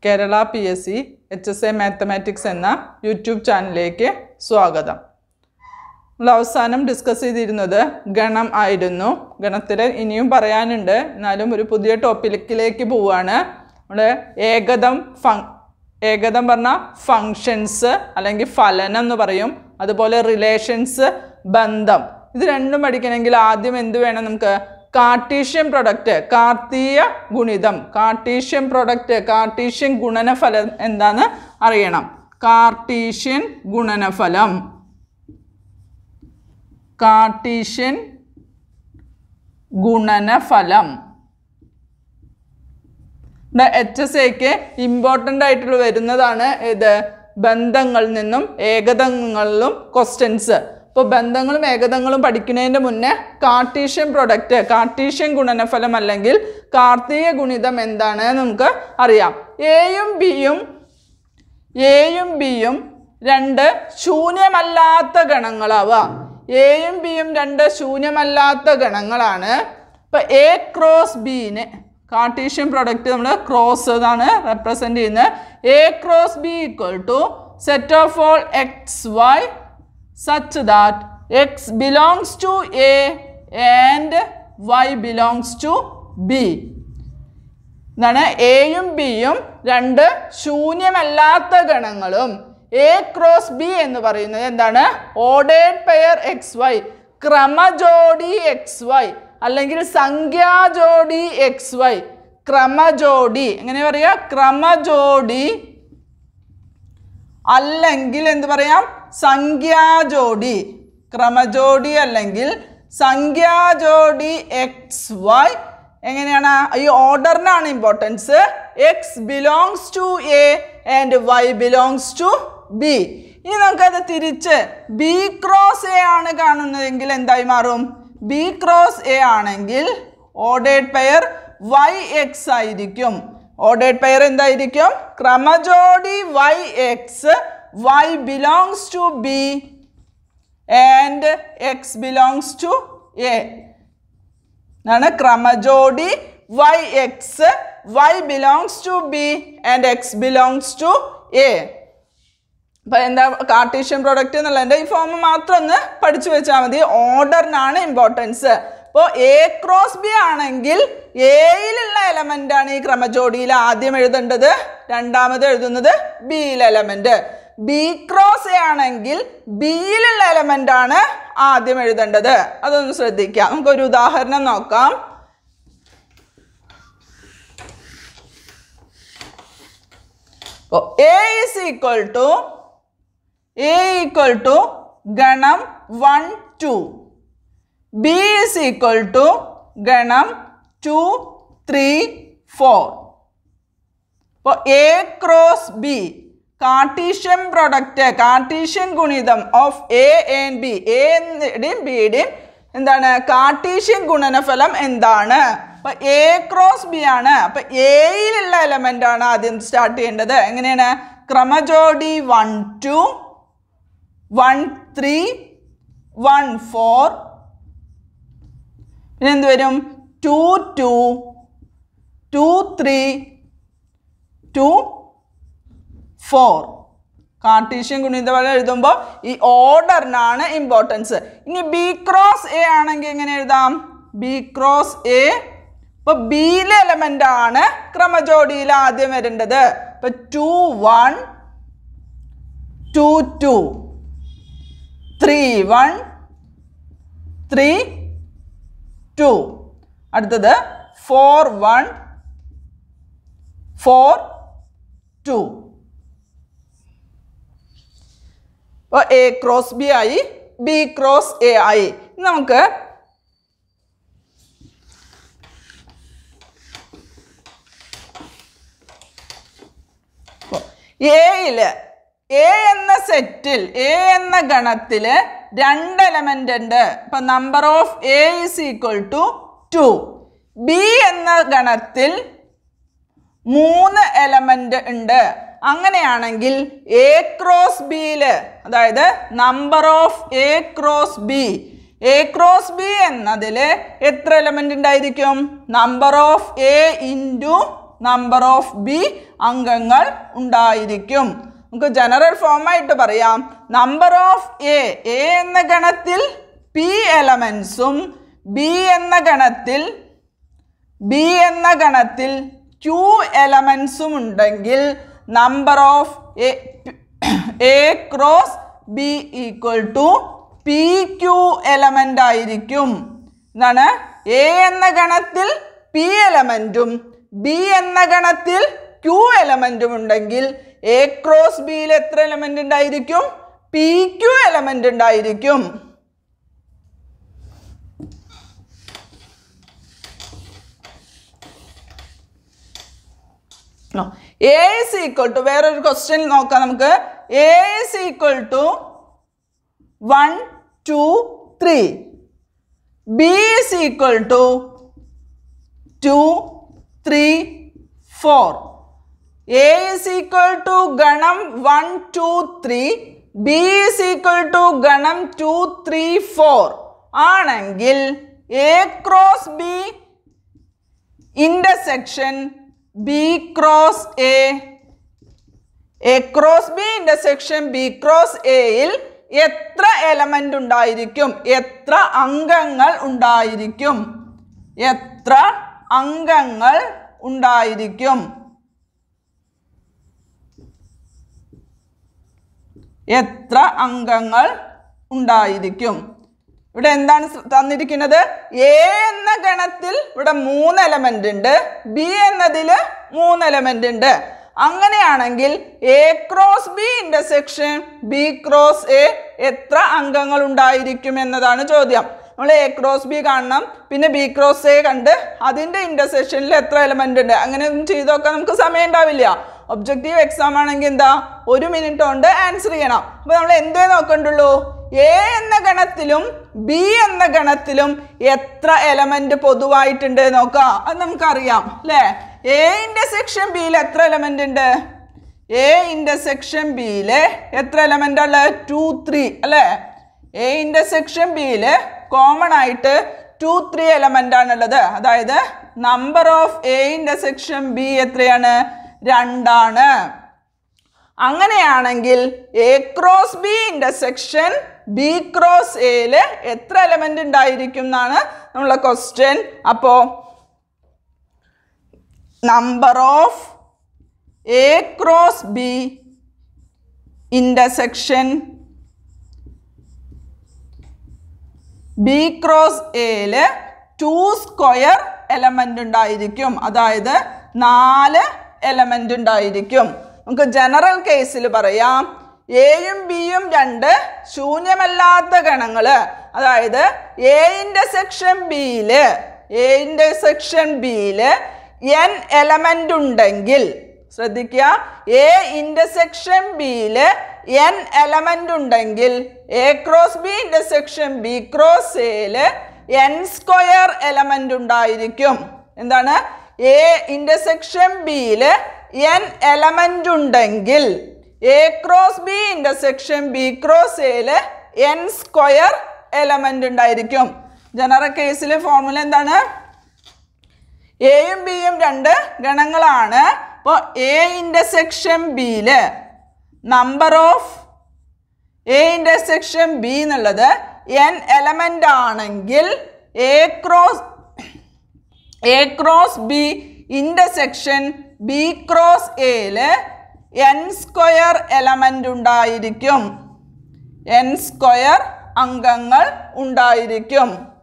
Kerala P S C H S A mathematics എന്ന YouTube ചാനലിലേക്ക് സ്വാഗതം നമ്മൾ അവസാനം ഡിസ്കസ് ചെയ്തിരുന്നത് ഗണം ആയിരുന്നു ഗണത്തിൽ ഇനിയും പറയാനുണ്ട് എന്നാലും ഒരു പുതിയ ടോപ്പിക്കിലേക്ക് പോവുകയാണ് നമ്മൾ ഏകദം ഫങ് ഏകദം പറഞ്ഞാൽ ഫങ്ഷൻസ് അല്ലെങ്കിൽ ഫലനം എന്ന് പറയും അതുപോലെ റിലേഷൻസ് ബന്ധം ഇത് രണ്ടും പഠിക്കണമെങ്കിൽ ആദ്യം എന്ത് വേണം നമുക്ക് കാർട്ടീഷ്യൻ പ്രൊഡക്റ്റ് കാർത്തീയ ഗുണിതം കാർട്ടീഷ്യൻ പ്രൊഡക്റ്റ് കാർട്ടീഷ്യൻ ഗുണനഫലം എന്താന്ന് അറിയണം കാർട്ടീഷ്യൻ ഗുണനഫലം കാർട്ടീഷ്യൻ ഗുണനഫലം എച്ച് എസ് എക്ക് ഇമ്പോർട്ടൻ്റ് ആയിട്ടുള്ള വരുന്നതാണ് ഇത് ബന്ധങ്ങളിൽ നിന്നും ഏകതങ്ങളിലും ക്വസ്റ്റ്യൻസ് ഇപ്പോൾ ബന്ധങ്ങളും ഏകതങ്ങളും പഠിക്കുന്നതിൻ്റെ മുന്നേ കാർട്ടീഷ്യൻ പ്രൊഡക്റ്റ് കാർട്ടീഷ്യൻ ഗുണനഫലം അല്ലെങ്കിൽ കാർത്തീയ ഗുണിതം എന്താണ് നമുക്ക് അറിയാം എയും ബിയും എയും ബിയും രണ്ട് ശൂന്യമല്ലാത്ത ഗണങ്ങളാവാം എയും ബിയും രണ്ട് ശൂന്യമല്ലാത്ത ഗണങ്ങളാണ് ഇപ്പം എ ക്രോസ് ബിനെ കാർട്ടീഷ്യൻ പ്രൊഡക്റ്റ് നമ്മൾ ക്രോസ് എന്നാണ് റെപ്രസെൻ്റ് ചെയ്യുന്നത് A cross B equal to set of all X Y such that X belongs to A and Y belongs to B എന്താണ് എയും ബിയും രണ്ട് ശൂന്യമല്ലാത്ത ഗണങ്ങളും എ ക്രോസ് ബി എന്ന് പറയുന്നത് എന്താണ് ഓർഡേഡ് പെയർ എക്സ് വൈ ക്രമജോഡി എക്സ് വൈ അല്ലെങ്കിൽ സംഖ്യാജോഡി എക്സ് വൈ ക്രമജോഡി എങ്ങനെ പറയുക ക്രമജോഡി അല്ലെങ്കിൽ എന്ത് പറയാം സംഖ്യാജോഡി ക്രമജോഡി അല്ലെങ്കിൽ സംഖ്യാജോഡി എക്സ് വൈ എങ്ങനെയാണ് ഈ ഓർഡറിനാണ് importance X belongs to A and Y belongs to B ഇനി നമുക്കത് തിരിച്ച് ബി ക്രോസ് എ ആണ് കാണുന്നതെങ്കിൽ എന്തായി മാറും ബി ക്രോസ് എ ആണെങ്കിൽ ഓർഡേഡ് പെയർ വൈ എക്സ് ആയിരിക്കും ഓർഡേഡ് പെയർ എന്തായിരിക്കും ക്രമജോഡി Y X Y belongs to B and X belongs to A എന്നാണ് ക്രമജോഡി Y X Y belongs to B and X belongs to A അപ്പം എന്താ Cartesian product എന്നുള്ളതിൻ്റെ ഈ ഫോം മാത്രം ഒന്ന് പഠിച്ചു വെച്ചാൽ മതി ഓർഡറിനാണ് ഇമ്പോർട്ടൻസ് ഇപ്പോൾ എ ക്രോസ് ബി ആണെങ്കിൽ എയിലുള്ള എലമെൻ്റ് ആണ് ഈ ക്രമജോഡിയിൽ ആദ്യം എഴുതേണ്ടത് രണ്ടാമത് എഴുതുന്നത് ബിയിലെ എലമെൻറ്റ് ബി ക്രോസ് എ ആണെങ്കിൽ ബിയിലുള്ള എലമെൻ്റ് ആണ് ആദ്യം എഴുതേണ്ടത് അതൊന്ന് ശ്രദ്ധിക്കാം നമുക്കൊരു ഉദാഹരണം നോക്കാം A is equal to A equal to ഗണം one two B is equal to ഗണം ടു ത്രീ ഫോർ ഇപ്പോൾ A cross B Cartesian product Cartesian ഗുണിതം ഓഫ് എ ആൻഡ് ബി എയുടെയും ബിയുടെയും എന്താണ് കാർട്ടീഷ്യൻ ഗുണനഫലം എന്താണ് അപ്പൊ എ ക്രോസ് ബി ആണ് അപ്പൊ എയിലുള്ള എലമെന്റ് ആണ് ആദ്യം സ്റ്റാർട്ട് ചെയ്യേണ്ടത് എങ്ങനെയാണ് ക്രമജോഡി one two one three one four പിന്നെ എന്ത് വരും two two two three two four Cartesian ഗുണിതഫലം എഴുതുമ്പോൾ ഈ ഓർഡറിനാണ് ഇമ്പോർട്ടൻസ് ഇനി ബി ക്രോസ് എ ആണെങ്കിൽ എങ്ങനെ എഴുതാം ബി ക്രോസ് എ ഇപ്പോൾ ബിയിലെ എലമെൻ്റ് ആണ് ക്രമജോഡിയിൽ ആദ്യം വരേണ്ടത് ഇപ്പൊ two one two two three one three two അടുത്തത് ഫോർ വൺ ഫോർ ടു അപ്പോൾ എ ക്രോസ് ബി ആയി ബി ക്രോസ് എ ആയി നമുക്ക് എയില് എ എന്ന സെറ്റിൽ എ എന്ന ഗണത്തിൽ രണ്ട് എലമെന്റ് ഉണ്ട് ഇപ്പൊ number of A is equal to to B എന്ന ഗണത്തിൽ മൂന്ന് എലമെന്റ് ഉണ്ട് അങ്ങനെയാണെങ്കിൽ എ ക്രോസ് ബിയില് അതായത് number of A cross B A cross B എന്നതിൽ എത്ര എലമെന്റ് ഉണ്ടായിരിക്കും number of A into number of B അംഗങ്ങൾ ഉണ്ടായിരിക്കും നമുക്ക് ജനറൽ ഫോമായിട്ട് പറയാം നമ്പർ ഓഫ് എ എ എന്ന ഗണത്തിൽ പി എലമെൻസും ബി എന്ന ഗണത്തിൽ ബി എന്ന ഗണത്തിൽ ക്യൂ എലമെൻസും ഉണ്ടെങ്കിൽ number of A cross B equal to P Q element ആയിരിക്കും എന്താണ് എ എന്ന ഗണത്തിൽ പി എലമെൻറ്റും ബി എന്ന ഗണത്തിൽ ക്യൂ എലമെൻറ്റും ഉണ്ടെങ്കിൽ എ ക്രോസ് ബിയിൽ എത്ര എലമെൻ്റ് ഉണ്ടായിരിക്കും പി ക്യൂ എലമെൻ്റ് ഉണ്ടായിരിക്കും എ ഇസ് ഈക്വൽ ടു വേറൊരു ക്വസ്റ്റ്യൻ നോക്കാം നമുക്ക് A is equal to one two three B is equal to two three four A is equal to ഗണം one two three B is equal to ഗണം two three four ആണെങ്കിൽ A cross B intersection B cross A A cross B intersection B cross എയിൽ എത്ര element ഉണ്ടായിരിക്കും എത്ര അംഗങ്ങൾ ഉണ്ടായിരിക്കും എത്ര അംഗങ്ങൾ ഉണ്ടായിരിക്കും എത്ര അംഗങ്ങൾ ഉണ്ടായിരിക്കും ഇവിടെ എന്താണ് സ് തന്നിരിക്കുന്നത് എ എന്ന ഗണത്തിൽ ഇവിടെ മൂന്ന് എലമെന്റ് ഉണ്ട് ബി എന്നതിൽ മൂന്ന് എലമെന്റ് ഉണ്ട് അങ്ങനെയാണെങ്കിൽ A cross B intersection B cross A എത്ര അംഗങ്ങൾ ഉണ്ടായിരിക്കും എന്നതാണ് ചോദ്യം നമ്മൾ എ ക്രോസ് ബി കാണണം പിന്നെ ബി ക്രോസ് എ കണ്ട് അതിൻ്റെ ഇന്റർസെക്ഷനിൽ എത്ര എലമെന്റ് ഉണ്ട് അങ്ങനെ ഒന്നും ചെയ്ത് നോക്കാൻ നമുക്ക് സമയം ഉണ്ടാവില്ല ഒബ്ജക്റ്റീവ് എക്സാം ആണെങ്കിൽ എന്താ ഒരു മിനിറ്റ് കൊണ്ട് ആൻസർ ചെയ്യണം അപ്പോൾ നമ്മൾ എന്തേ നോക്കണ്ടുള്ളൂ എ എന്ന ഗണത്തിലും ബി എന്ന ഗണത്തിലും എത്ര എലമെന്റ് പൊതുവായിട്ടുണ്ട് നോക്കാം അത് നമുക്കറിയാം അല്ലേ എ ഇന്റർസെക്ഷൻ ബിയിൽ എത്ര എലമെന്റ് ഉണ്ട് എ ഇന്റർസെക്ഷൻ ബിയിൽ എത്ര എലമെന്റ് ഉള്ളത് ടു ത്രീ അല്ലേ എ ഇന്റർസെക്ഷൻ ബിയിൽ കോമൺ ആയിട്ട് ടു ത്രീ എലമെന്റ് ആണുള്ളത് അതായത് number of A intersection B എത്രയാണ് രണ്ടാണ് അങ്ങനെയാണെങ്കിൽ A cross B intersection B cross എയിൽ എത്ര എലമെന്റ് ഉണ്ടായിരിക്കും എന്നാണ് നമ്മളെ ക്വസ്റ്റ്യൻ അപ്പോൾ number of A cross B intersection B cross എയിൽ ടു സ്ക്വയർ എലമെന്റ് ഉണ്ടായിരിക്കും അതായത് നാല് എലമെന്റ് ഉണ്ടായിരിക്കും നമുക്ക് ജനറൽ കേസിൽ പറയാം എയും ബിയും രണ്ട് ശൂന്യമല്ലാത്ത ഗണങ്ങൾ അതായത് എ ഇന്റർസെക്ഷൻ ബിയില് എ ഇന്റർസെക്ഷൻ ബിയില് എൻ എലമെന്റ് ഉണ്ടെങ്കിൽ ശ്രദ്ധിക്കുക എ ഇന്റർസെക്ഷൻ ബിയില് എൻ എലമെന്റ് ഉണ്ടെങ്കിൽ A cross B intersection B cross എയില് എൻ സ്ക്വയർ എലമെന്റ് ഉണ്ടായിരിക്കും എന്താണ് എ ഇന്റർസെക്ഷൻ ബിയില് എൻ എലമെന്റ് ഉണ്ടെങ്കിൽ A cross B intersection B cross എയില് എൻ സ്ക്വയർ എലമെന്റ് ഉണ്ടായിരിക്കും ജനറൽ കേസിൽ ഫോർമുല എന്താണ് എയും ബിയും രണ്ട് ഗണങ്ങളാണ് അപ്പോൾ എ ഇന്റർസെക്ഷൻ ബിയില് number of A intersection B എന്നുള്ളത് എൻ എലമെന്റ് ആണെങ്കിൽ A cross A cross B intersection B cross എയില് എൻ സ്ക്വയർ എലമെന്റ് ഉണ്ടായിരിക്കും എൻ സ്ക്വയർ അംഗങ്ങൾ ഉണ്ടായിരിക്കും